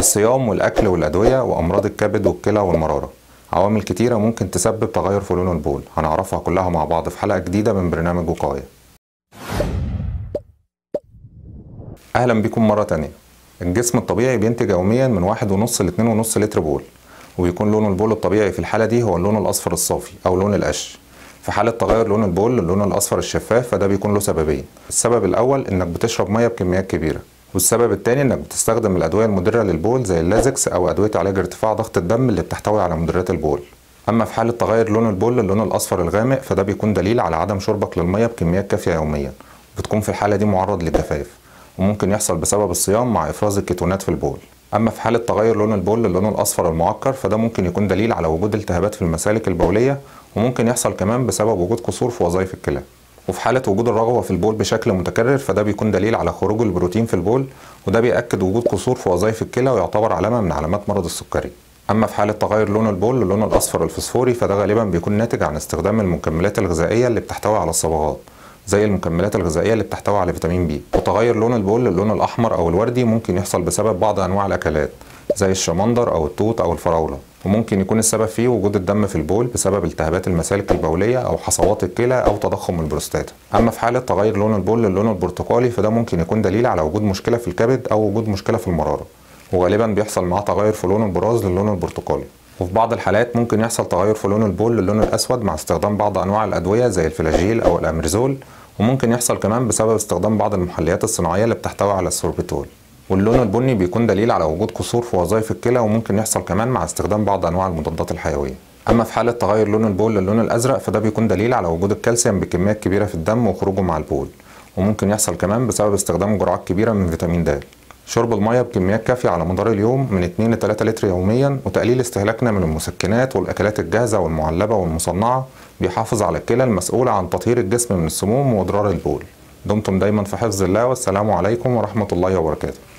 الصيام والأكل والأدوية وأمراض الكبد والكلى والمرارة عوامل كتيرة ممكن تسبب تغير في لون البول هنعرفها كلها مع بعض في حلقة جديدة من برنامج وقاية أهلا بكم مرة تانية الجسم الطبيعي بينتج يوميا من واحد ونص لاتنين ونص لتر بول وبيكون لون البول الطبيعي في الحالة دي هو اللون الأصفر الصافي أو لون القش في حالة تغير لون البول للون الأصفر الشفاف فده بيكون له سببين السبب الأول إنك بتشرب مية بكميات كبيرة والسبب التاني إنك بتستخدم الأدوية المدرة للبول زي اللازكس أو أدوية علاج ارتفاع ضغط الدم اللي بتحتوي على مدرات البول أما في حالة تغير لون البول للون الأصفر الغامق فده بيكون دليل على عدم شربك للمية بكميات كافية يوميا بتكون في الحالة دي معرض للجفاف وممكن يحصل بسبب الصيام مع إفراز الكيتونات في البول أما في حالة تغير لون البول للون الأصفر المعكر فده ممكن يكون دليل على وجود التهابات في المسالك البولية وممكن يحصل كمان بسبب وجود قصور في وظائف الكلى وفي حالة وجود الرغوة في البول بشكل متكرر فده بيكون دليل على خروج البروتين في البول وده بيأكد وجود قصور في وظائف الكلى ويعتبر علامة من علامات مرض السكري أما في حالة تغير لون البول للون الأصفر الفسفوري فده غالبا بيكون ناتج عن استخدام المكملات الغذائية اللي بتحتوي على الصبغات زي المكملات الغذائية اللي بتحتوي على فيتامين بي وتغير لون البول للون الأحمر أو الوردي ممكن يحصل بسبب بعض أنواع الأكلات زي الشمندر أو التوت أو الفراولة وممكن يكون السبب فيه وجود الدم في البول بسبب التهابات المسالك البولية أو حصوات الكلى أو تضخم البروستاتا أما في حالة تغير لون البول للون البرتقالي فده ممكن يكون دليل على وجود مشكلة في الكبد أو وجود مشكلة في المرارة وغالبا بيحصل معاه تغير في لون البراز للون البرتقالي وفي بعض الحالات ممكن يحصل تغير في لون البول للون الأسود مع استخدام بعض أنواع الأدوية زي الفلاجيل أو الأمريزول وممكن يحصل كمان بسبب استخدام بعض المحليات الصناعية اللي بتحتوي على السوربيتول واللون البني بيكون دليل على وجود قصور في وظائف الكلى وممكن يحصل كمان مع استخدام بعض انواع المضادات الحيويه اما في حاله تغير لون البول للون الازرق فده بيكون دليل على وجود الكالسيوم بكميات كبيره في الدم وخروجه مع البول وممكن يحصل كمان بسبب استخدام جرعات كبيره من فيتامين د شرب الميه بكميات كافيه على مدار اليوم من 2 ل 3 لتر يوميا وتقليل استهلاكنا من المسكنات والاكلات الجاهزه والمعلبه والمصنعه بيحافظ على الكلى المسؤوله عن تطهير الجسم من السموم واضرار البول دمتم دايما في حفظ الله والسلام عليكم ورحمه الله وبركاته